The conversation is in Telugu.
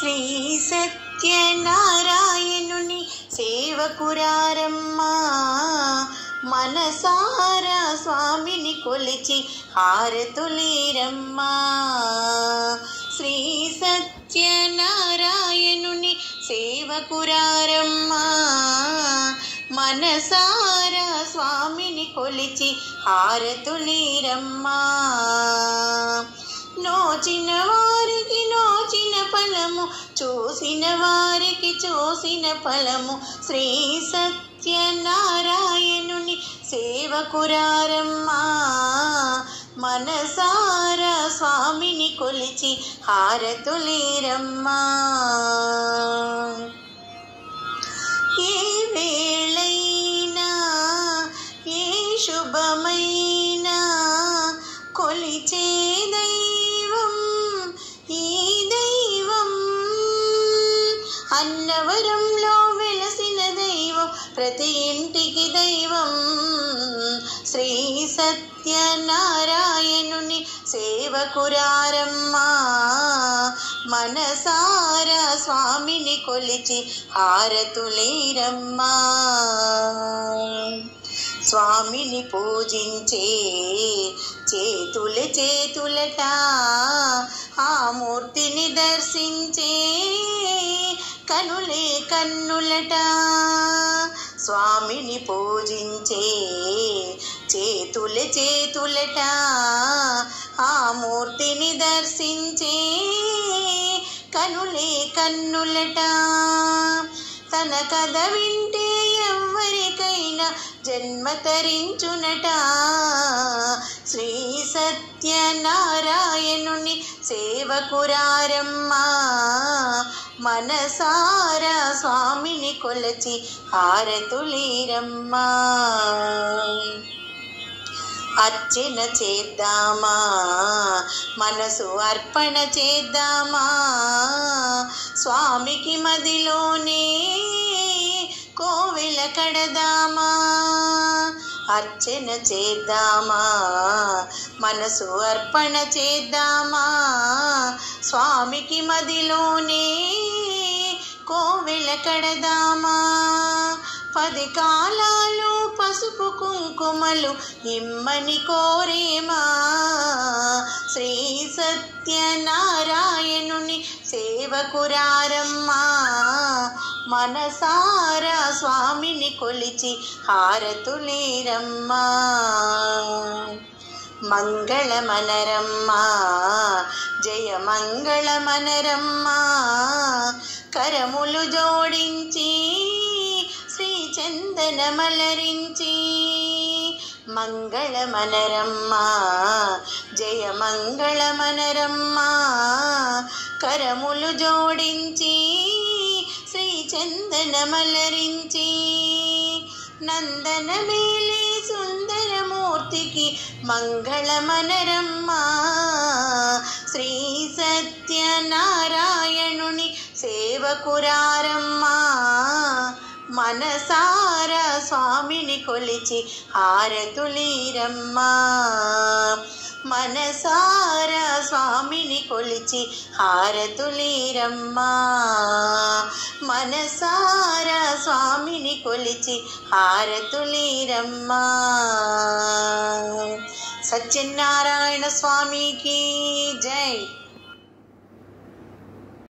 శ్రీ సత్యనారాయణుని సేవకురారమ్మా మనసారా స్వామిని కొలిచి హారతులేరమ్మా శ్రీ సత్యనారాయణుని సేవకురారమ్మా మనసారా స్వామిని కొలిచి హారతులేరమ్మా నోచిన వారికి నోచిన ఫలము చూసిన వారికి చూసిన ఫలము శ్రీ సత్యనారాయణుని సేవకురారమ్మా మనసారా స్వామిని కొలిచి హారతులేరమ్మా ఏ వేళైనా ఏ శుభమైనా కొలిచే దైవం ఈ దైవం అన్నవరంలో వెలసిన దైవం ప్రతి ఇంటికి దైవం శ్రీ సత్యనారాయణుని సేవకురారమ్మా మనసారా స్వామిని కొలిచి హారతులేరమ్మా స్వామిని పూజించే చేతుల చేతులట ఆ మూర్తిని దర్శించే కనులే కన్నులట స్వామిని పూజించే చేతుల చేతులట ఆ మూర్తిని దర్శించే కనులే కన్నులట తన కథ వింటే ఎవ్వరికైనా జన్మ తరించునట శ్రీ సత్యనారాయణుని సేవకురారమ్మా మనసారా స్వామిని కొలచి హారతులీరమ్మా అర్చన చేద్దామా మనసు అర్పణ చేద్దామా స్వామికి మదిలోనే కోవెల కడదామా అర్చన చేద్దామా మనసు అర్పణ చేద్దామా స్వామికి మదిలోనే కోవెల కడదామా పది కాలాలు పసుపు కుంకుమలు ఇమ్మని కోరేమా శ్రీ సత్యనారాయణుని సేవకురారమ్మా మనసారా స్వామిని కొలిచి హారతులేరమ్మా మంగళమనరమ్మా జయ మంగళమనరమ్మా కరములు జోడించి శ్రీ చందనమలరించి మంగళమనరమ్మా జయ మంగళమనరమ్మా కరములు జోడించి శ్రీ చందనమలరించి నందన మేలే సుందరమూర్తికి మంగళమనరమ్మా శ్రీ సత్యనారాయణుని సేవకురారమ్మా మనసారా స్వామిని కొలిచి హారతులీరమ్మా మనసారా స్వామిని కొలిచి హారతులీరమ్మా మనసారా స్వామిని కొలిచి హారతులీరమ్మా సత్యనారాయణ స్వామికి జై